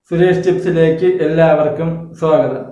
സുരേഷ് ടിപ്സിലേക്ക് എല്ലാവർക്കും സ്വാഗതം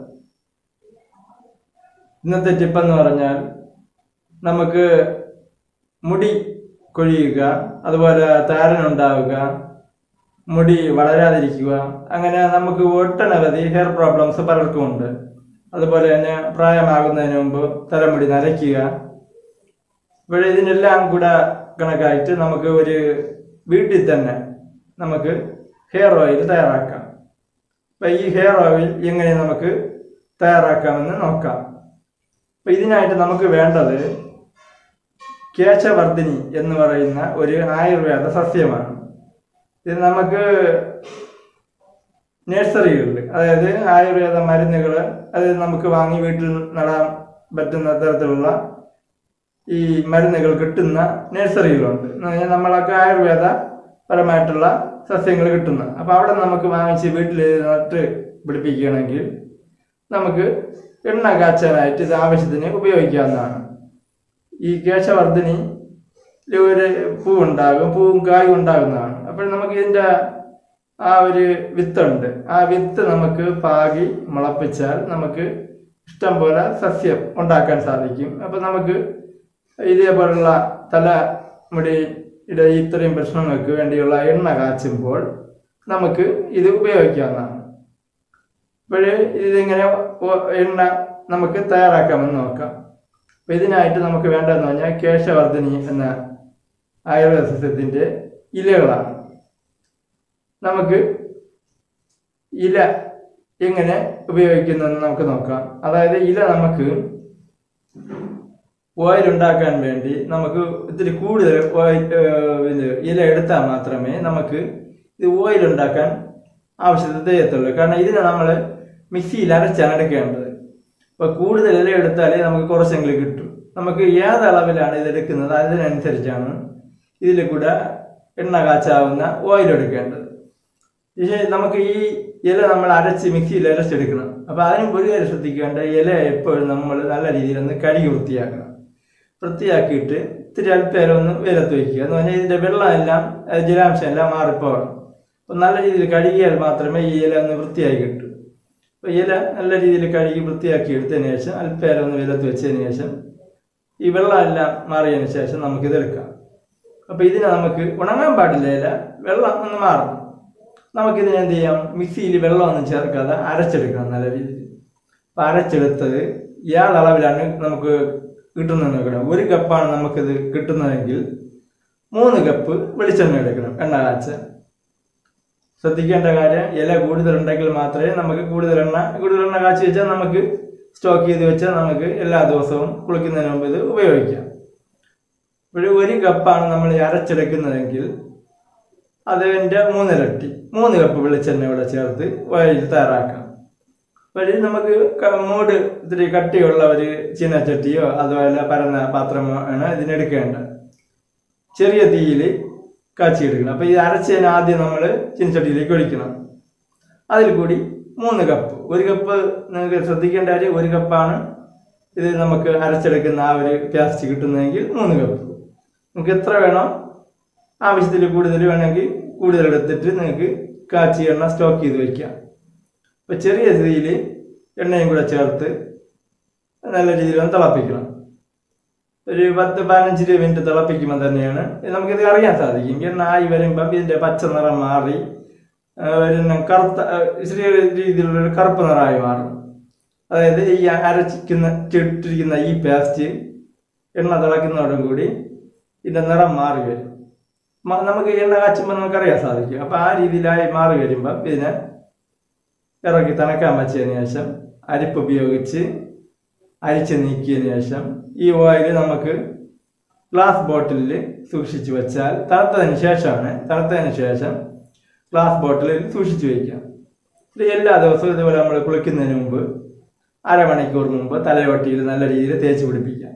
ഇന്നത്തെ ടിപ്പ് എന്ന് പറഞ്ഞാൽ നമുക്ക് മുടി കൊഴിയുക അതുപോലെ താരനുണ്ടാവുക മുടി വളരാതിരിക്കുക അങ്ങനെ നമുക്ക് ഒട്ടനവധി ഹെയർ പ്രോബ്ലംസ് പലർക്കും ഉണ്ട് അതുപോലെ തന്നെ പ്രായമാകുന്നതിന് മുമ്പ് തലമുടി നരയ്ക്കുക ഇവിടെ ഇതിനെല്ലാം കൂടെ കണക്കായിട്ട് നമുക്ക് ഒരു വീട്ടിൽ തന്നെ നമുക്ക് ഹെയർ ഓയിൽ തയ്യാറാക്കാം അപ്പം ഈ ഹെയർ ഓയിൽ എങ്ങനെ നമുക്ക് തയ്യാറാക്കാമെന്ന് നോക്കാം അപ്പം ഇതിനായിട്ട് നമുക്ക് വേണ്ടത് കേശവർദ്ധിനി എന്ന് പറയുന്ന ഒരു ആയുർവേദ സസ്യമാണ് ഇത് നമുക്ക് നഴ്സറികളിൽ അതായത് ആയുർവേദ മരുന്നുകൾ അത് നമുക്ക് വാങ്ങി വീട്ടിൽ നടാൻ പറ്റുന്ന തരത്തിലുള്ള ഈ മരുന്നുകൾ കിട്ടുന്ന നഴ്സറികളുണ്ട് എന്ന് പറഞ്ഞാൽ നമ്മളൊക്കെ ആയുർവേദ പരമായിട്ടുള്ള സസ്യങ്ങൾ കിട്ടുന്ന അപ്പോൾ അവിടെ നമുക്ക് വാങ്ങിച്ച് വീട്ടിൽ നട്ട് പിടിപ്പിക്കുകയാണെങ്കിൽ നമുക്ക് എണ്ണ കാച്ചാനായിട്ട് ഇത് ആവശ്യത്തിന് ഉപയോഗിക്കാവുന്നതാണ് ഈ കേശവർദ്ധിനി ഒരു പൂവുണ്ടാകും പൂവും കായും ഉണ്ടാകുന്നതാണ് അപ്പോൾ നമുക്ക് ഇതിൻ്റെ ആ ഒരു വിത്തുണ്ട് ആ വിത്ത് നമുക്ക് പാകി മുളപ്പിച്ചാൽ നമുക്ക് ഇഷ്ടം പോലെ സസ്യം ഉണ്ടാക്കാൻ സാധിക്കും അപ്പം നമുക്ക് ഇതേപോലുള്ള തലമുടിയുടെ ഇത്രയും പ്രശ്നങ്ങൾക്ക് വേണ്ടിയുള്ള എണ്ണ കാച്ചുമ്പോൾ നമുക്ക് ഇത് ഉപയോഗിക്കാവുന്നതാണ് അപ്പോൾ ഇതിങ്ങനെ ഒ- എണ്ണ നമുക്ക് തയ്യാറാക്കാമെന്ന് നോക്കാം അപ്പോൾ ഇതിനായിട്ട് നമുക്ക് വേണ്ടതെന്ന് പറഞ്ഞാൽ കേശവർദ്ധിനി എന്ന ആയുർവേദ സസ്യത്തിൻ്റെ ഇലകളാണ് നമുക്ക് ഇല എങ്ങനെ ഉപയോഗിക്കുന്നതെന്ന് നമുക്ക് നോക്കാം അതായത് ഇല നമുക്ക് ഓയിൽ ഉണ്ടാക്കാൻ വേണ്ടി നമുക്ക് ഇത്തിരി കൂടുതൽ ഓയിൽ ഏഹ്, ഇത് ഇല എടുത്താൽ മാത്രമേ നമുക്ക് ഇത് ഓയിൽ ഉണ്ടാക്കാൻ ആവശ്യത്തിന് ചെയ്യത്തുള്ളൂ കാരണം ഇതിനെ നമ്മൾ മിക്സിയിൽ അരച്ചാണ് എടുക്കേണ്ടത് അപ്പോൾ കൂടുതൽ ഇല എടുത്താലേ നമുക്ക് കുറച്ചെങ്കിലും കിട്ടും നമുക്ക് ഏത് അളവിലാണ് ഇത് എടുക്കുന്നത് അതിനനുസരിച്ചാണ് ഇതിൽ കൂടെ എണ്ണ കാച്ചാവുന്ന ഓയിൽ എടുക്കേണ്ടത് പക്ഷേ നമുക്ക് ഈ ഇല നമ്മൾ അരച്ച് മിക്സിയിൽ അരച്ചെടുക്കണം അപ്പോൾ അതിന് ഒരു കാര്യം ശ്രദ്ധിക്കേണ്ട ഇല എപ്പോഴും നമ്മൾ നല്ല രീതിയിൽ ഒന്ന് കഴുകി വൃത്തിയാക്കണം വൃത്തിയാക്കിയിട്ട് ഇത്തിരി അല്പേരം ഒന്ന് വെയിലത്ത് വയ്ക്കുക എന്ന് പറഞ്ഞാൽ ഇതിൻ്റെ വെള്ളമെല്ലാം അഹ് ജലാംശം എല്ലാം മാറിപ്പോകണം അപ്പം നല്ല രീതിയിൽ കഴുകിയാൽ മാത്രമേ ഈ ഇല ഒന്ന് വൃത്തിയായി കിട്ടൂ അപ്പോൾ ഇല നല്ല രീതിയിൽ കഴുകി വൃത്തിയാക്കി എടുത്തതിന് ശേഷം അല്പേരം ഒന്ന് വെയിലത്ത് വെച്ചതിന് ശേഷം ഈ വെള്ളമെല്ലാം മാറിയതിന് ശേഷം നമുക്കിത് എടുക്കാം അപ്പോൾ ഇതിനെ നമുക്ക് ഉണങ്ങാൻ പാടില്ല ഇല വെള്ളം ഒന്ന് മാറണം നമുക്കിതിനെ എന്ത് ചെയ്യാം മിക്സിയിൽ വെള്ളമൊന്നും ചേർക്കാതെ അരച്ചെടുക്കണം നല്ല രീതിയിൽ അപ്പം അരച്ചെടുത്തത് ഏതളവിലാണ് നമുക്ക് കിട്ടുന്നത് നോക്കണം ഒരു കപ്പാണ് നമുക്കിത് കിട്ടുന്നതെങ്കിൽ മൂന്ന് കപ്പ് വെളിച്ചെണ്ണ എടുക്കണം എണ്ണ കാച്ച ശ്രദ്ധിക്കേണ്ട കാര്യം ഇല കൂടുതലുണ്ടെങ്കിൽ മാത്രമേ നമുക്ക് കൂടുതൽ എണ്ണ കൂടുതൽ എണ്ണ കാച്ചി വെച്ചാൽ നമുക്ക് സ്റ്റോക്ക് ചെയ്ത് വെച്ചാൽ നമുക്ക് എല്ലാ ദിവസവും കുളിക്കുന്നതിന് മുമ്പ് ഇത് ഉപയോഗിക്കാം ഒരു ഒരു കപ്പാണ് നമ്മൾ ഈ അരച്ചെടുക്കുന്നതെങ്കിൽ അതിൻ്റെ മൂന്നിരട്ടി മൂന്ന് കപ്പ് വെളിച്ചെണ്ണ ഇവിടെ ചേർത്ത് ഓയിൽ തയ്യാറാക്കാം വഴി നമുക്ക് ക- മൂട് ഇത്തിരി കട്ടിയുള്ള ഒരു ചീനച്ചട്ടിയോ അതുപോലെ പരന്ന പാത്രമോ ആണ് ഇതിനെടുക്കേണ്ടത് ചെറിയ തീയിൽ കാച്ചിയെടുക്കണം അപ്പോൾ ഈ അരച്ചതിന് ആദ്യം നമ്മൾ ചീനച്ചട്ടിയിലേക്ക് ഒഴിക്കണം അതിൽ കൂടി മൂന്ന് കപ്പ് ഒരു കപ്പ് നിങ്ങൾക്ക് ശ്രദ്ധിക്കേണ്ട കാര്യം ഒരു കപ്പാണ് ഇത് നമുക്ക് അരച്ചെടുക്കുന്ന ആ ഒരു പേസ്റ്റ് കിട്ടുന്നതെങ്കിൽ മൂന്ന് കപ്പ് നമുക്ക് എത്ര വേണോ ആവശ്യത്തിൽ കൂടുതൽ വേണമെങ്കിൽ കൂടുതൽ എടുത്തിട്ട് നിങ്ങൾക്ക് കാച്ചി എണ്ണ സ്റ്റോക്ക് ചെയ്ത് വയ്ക്കാം അപ്പോൾ ചെറിയ രീതിയിൽ എണ്ണയും കൂടെ ചേർത്ത് നല്ല രീതിയിൽ ഒന്ന് തിളപ്പിക്കണം ഒരു പത്ത് പതിനഞ്ച് ഇരുപത് മിനിറ്റ് തിളപ്പിക്കുമ്പോൾ തന്നെയാണ് ഇത് നമുക്കിത് അറിയാൻ സാധിക്കും എണ്ണ ആയി വരുമ്പം ഇതിൻ്റെ പച്ച നിറം മാറി ആ, ഒരു ന- കറുത്ത ആ, ചെറിയ രീതിയിലുള്ള ഒരു കറുപ്പ് നിറമായി മാറും അതായത് ഈ അരച്ചിക്കുന്ന ഇട്ടിരിക്കുന്ന ഈ പേസ്റ്റ് എണ്ണ തിളക്കുന്നതോടും കൂടി ഇതിൻ്റെ നിറം മാറി വരും മ- നമുക്ക് എണ്ണ കാച്ചുമ്പോൾ നമുക്കറിയാൻ സാധിക്കും അപ്പോൾ ആ രീതിയിലായി മാറി വരുമ്പം ഇതിനെ ഇറക്കി തണക്കാൻ വെച്ചതിന് ശേഷം അരിപ്പ് ഉപയോഗിച്ച് അരിച്ച് നീക്കിയതിന് ശേഷം ഈ ഓയിൽ നമുക്ക് ഗ്ലാസ് ബോട്ടിലിൽ സൂക്ഷിച്ചു വെച്ചാൽ തണുത്തതിന് ശേഷമാണ് തണുത്തതിന് ശേഷം ഗ്ലാസ് ബോട്ടിലിൽ സൂക്ഷിച്ചു വയ്ക്കാം ഇത് എല്ലാ ദിവസവും ഇതുപോലെ നമ്മൾ കുളിക്കുന്നതിന് മുമ്പ് അരമണിക്കൂർ മുമ്പ് തലയോട്ടിയിൽ നല്ല രീതിയിൽ തേച്ച് പിടിപ്പിക്കാം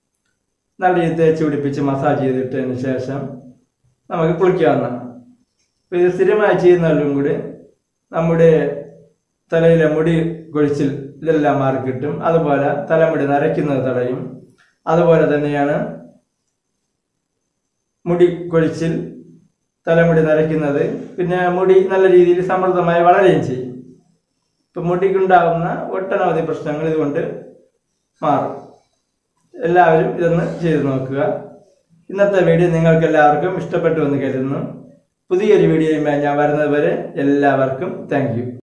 നല്ല രീതിയിൽ തേച്ച് പിടിപ്പിച്ച് മസാജ് ചെയ്തിട്ടതിന് ശേഷം നമുക്ക് കുളിക്കാവുന്നതാണ് അപ്പോൾ ഇത് സ്ഥിരമായി ചെയ്യുന്നതിലും കൂടി നമ്മുടെ തലയിലെ മുടി കൊഴിച്ചിൽ ഇതെല്ലാം മാറി കിട്ടും അതുപോലെ തലമുടി നരയ്ക്കുന്നത് തടയും അതുപോലെ തന്നെയാണ് മുടി കൊഴിച്ചിൽ തലമുടി നരയ്ക്കുന്നത് പിന്നെ മുടി നല്ല രീതിയിൽ സമൃദ്ധമായി വളരുകയും ചെയ്യും ഇപ്പം മുടിക്കുണ്ടാകുന്ന ഒട്ടനവധി പ്രശ്നങ്ങൾ ഇതുകൊണ്ട് മാറും എല്ലാവരും ഇതൊന്ന് ചെയ്തു നോക്കുക ഇന്നത്തെ വീഡിയോ നിങ്ങൾക്ക് എല്ലാവർക്കും ഇഷ്ടപ്പെട്ടു എന്ന് കരുതുന്നു പുതിയൊരു വീഡിയോയുമായി ഞാൻ വരുന്നത് വരെ എല്ലാവർക്കും താങ്ക്